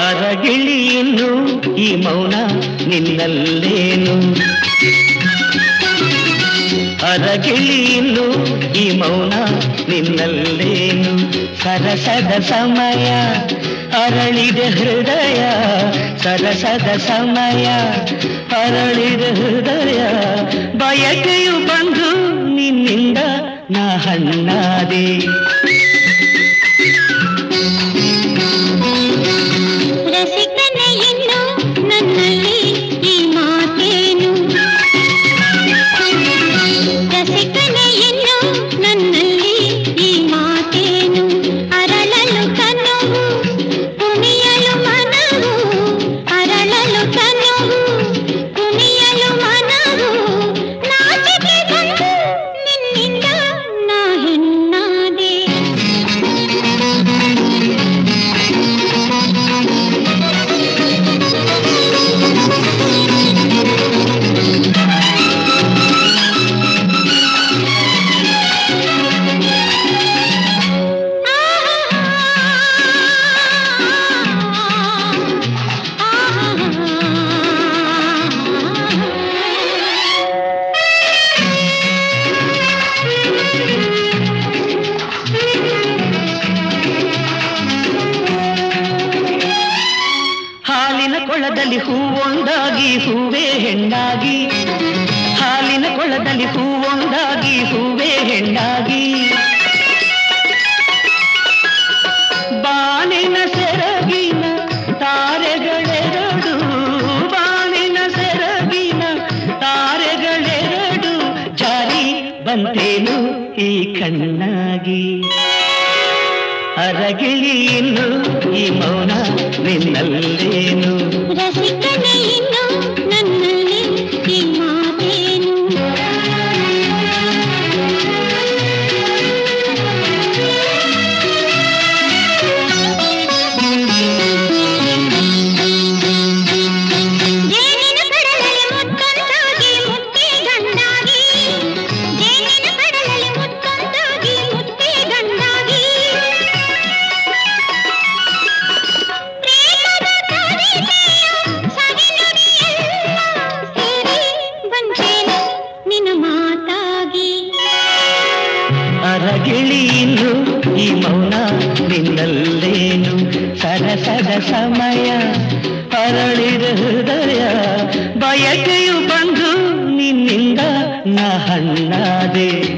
ಅರಗಿಳಿ ಇನ್ನು ಈ ಮೌನ ನಿನ್ನಲ್ಲೇನು ಅರಗಿಳಿ ಇನ್ನು ಈ ಮೌನ ನಿನ್ನಲ್ಲೇನು ಸರಸದ ಸಮಯ ಅರಳಿದ ಹೃದಯ ಸರಸದ ಸಮಯ ಅರಳಿದ ಹೃದಯ ಬಯಕೆಯು ಬಂದು ನಿನ್ನಿಂದ ನಾ ಹಣ್ಣಾದೆ ರಸಿಕನೇ ಇನ್ನು ನನ್ನಲ್ಲಿ ಈ ಮಾತೇನು ರಸಿಕನೇ ಇನ್ನು ನನ್ನಲ್ಲಿ ಈ ಮಾತೇನು ಅರಳಲು ಕನವು ಕುಣಿಯಲು ಮನವು ಅರಳಲು ಕನವು ಕುಣಿಯಲು ಮನವು ನಾಚಿಕೆ ಬಂದು ನಿನ್ನಿಂದ ನಾ ಹೆಣ್ಣಾದೆ ಹಾಲಿನ ಕೊಳದಲ್ಲಿ ಹೂವೊಂದಾಗಿ ಹೂವೇ ಹೆಣ್ಣಾಗಿ ಹಾಲಿನ ಕೊಳದಲ್ಲಿ ಹೂವೊಂದಾಗಿ ಹೂವೇ ಹೆಣ್ಣಾಗಿ ಬಾನಿನ ಸೆರಗಿನ ತಾರೆಗಳೆರಡು ಬಾನಿನ ಸೆರಗಿನ ತಾರೆಗಳೆರಡು ಜಾರಿ ಬಂತೇನು ಈ ಕಣ್ಣಾಗಿ ಅರಗಿಳಿ ಇನ್ನು ಈ ಮೌನ ನಿನ್ನಲ್ಲೇನು ರಸಿಕನೇ ಇನ್ನು ನನ್ನಲ್ಲಿ ಈ ಮಾತೇನು ಜೇನಿನ ಕಡಲಲ್ಲಿ ಮುತ್ತೊಂದಾಗಿ ಮುತ್ತಿ ಗಂಡಾಗಿ ಜೇನಿನ ಕಡಲಲ್ಲಿ ಮುತ್ತೊಂದಾಗಿ ಮುತ್ತಿ ಗಂಡಾಗಿ ಪ್ರೇಮದ ಕವಿತೆಯ ಸವಿನುಡಿಯೆಲ್ಲ ಸೇರಿ ಬಂತೇನು ನಿನ್ನ ಮಾತಾಗಿ ಅರಗಿಳಿ ಇನ್ನು ಈ ಮೌನ ನಿನ್ನಲ್ಲೇನು ಸರಸದ ಸಮಯ ಅರಳಿದ ಹೃದಯ ಬಯಕೆಯು ಬಂದು ನಿನ್ನಿಂದ ನ ಹಣ್ಣಾದೆ